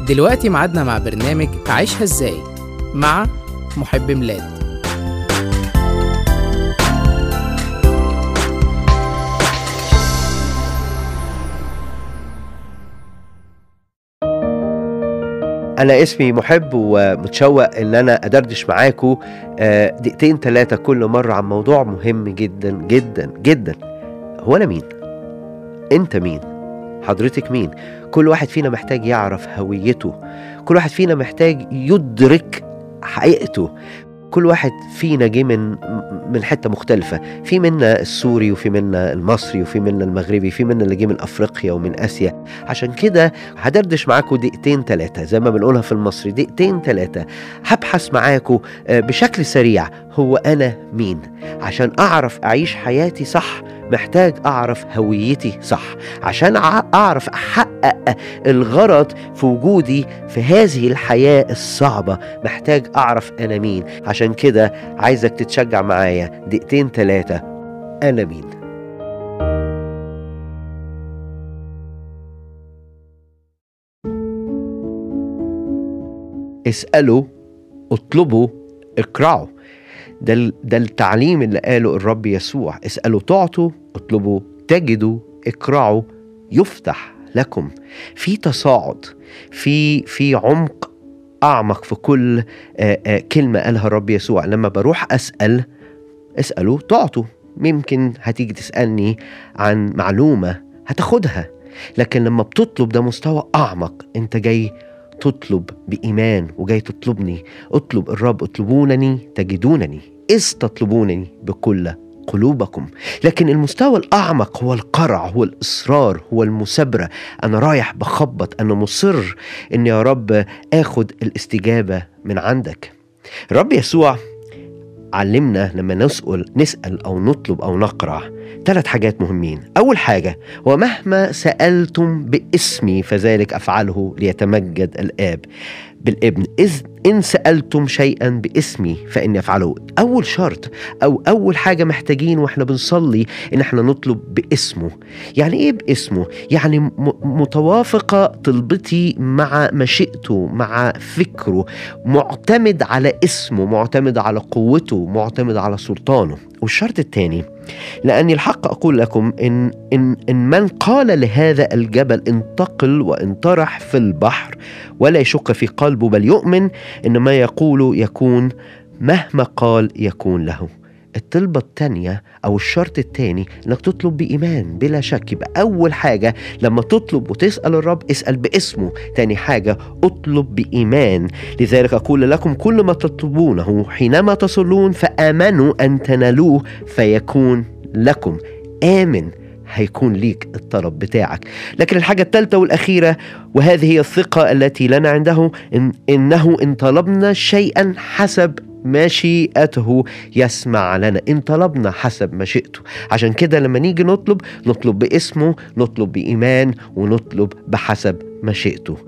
دلوقتي ميعادنا مع برنامج عيشها ازاي مع محب ميلاد أنا اسمي محب ومتشوق إن أنا أدردش معاكم آه، دقيقتين ثلاثة كل مرة عن موضوع مهم جدا جدا جدا هو أنا مين؟ أنت مين؟ حضرتك مين؟ كل واحد فينا محتاج يعرف هويته كل واحد فينا محتاج يدرك حقيقته كل واحد فينا جه من من حته مختلفه في منا السوري وفي منا المصري وفي منا المغربي في منا اللي جه من افريقيا ومن اسيا عشان كده هدردش معاكم دقيقتين ثلاثه زي ما بنقولها في المصري دقيقتين ثلاثه هبحث معاكم آه، بشكل سريع هو انا مين عشان اعرف اعيش حياتي صح محتاج اعرف هويتي صح عشان أع- اعرف احقق الغرض في وجودي في هذه الحياه الصعبه محتاج اعرف انا مين عشان كده عايزك تتشجع معايا دقيقتين ثلاثه انا مين اسالوا اطلبوا اقرعوا ده ال- ده التعليم اللي قاله الرب يسوع اسالوا تعطوا اطلبوا تجدوا اقرعوا يفتح لكم في تصاعد في في عمق اعمق في كل آه، آه، كلمه قالها الرب يسوع لما بروح اسال اسالوا تعطوا ممكن هتيجي تسالني عن معلومه هتاخدها لكن لما بتطلب ده مستوى اعمق انت جاي تطلب بايمان وجاي تطلبني اطلب الرب اطلبونني تجدونني اذ تطلبونني بكل قلوبكم لكن المستوى الاعمق هو القرع هو الاصرار هو المثابره انا رايح بخبط انا مصر ان يا رب اخد الاستجابه من عندك الرب يسوع علمنا لما نسأل نسأل أو نطلب أو نقرع ثلاث حاجات مهمين أول حاجة ومهما سألتم باسمي فذلك أفعله ليتمجد الآب بالابن إذ إن سألتم شيئا باسمي فإني أفعله أول شرط أو أول حاجة محتاجين وإحنا بنصلي إن إحنا نطلب باسمه يعني إيه باسمه؟ يعني م- متوافقة طلبتي مع مشيئته مع فكره معتمد على اسمه معتمد على قوته معتمد على سلطانه والشرط الثاني لأني الحق أقول لكم إن, إن, إن من قال لهذا الجبل انتقل وانطرح في البحر ولا يشك في قلبه بل يؤمن إن ما يقول يكون مهما قال يكون له الطلبة التانية أو الشرط التاني إنك تطلب بإيمان بلا شك يبقى أول حاجة لما تطلب وتسأل الرب اسأل باسمه تاني حاجة اطلب بإيمان لذلك أقول لكم كل ما تطلبونه حينما تصلون فآمنوا أن تنالوه فيكون لكم آمن هيكون ليك الطلب بتاعك لكن الحاجة الثالثة والأخيرة وهذه هي الثقة التي لنا عنده إن إنه إن طلبنا شيئا حسب مشيئته يسمع لنا إن طلبنا حسب مشيئته عشان كده لما نيجي نطلب نطلب باسمه نطلب بإيمان ونطلب بحسب مشيئته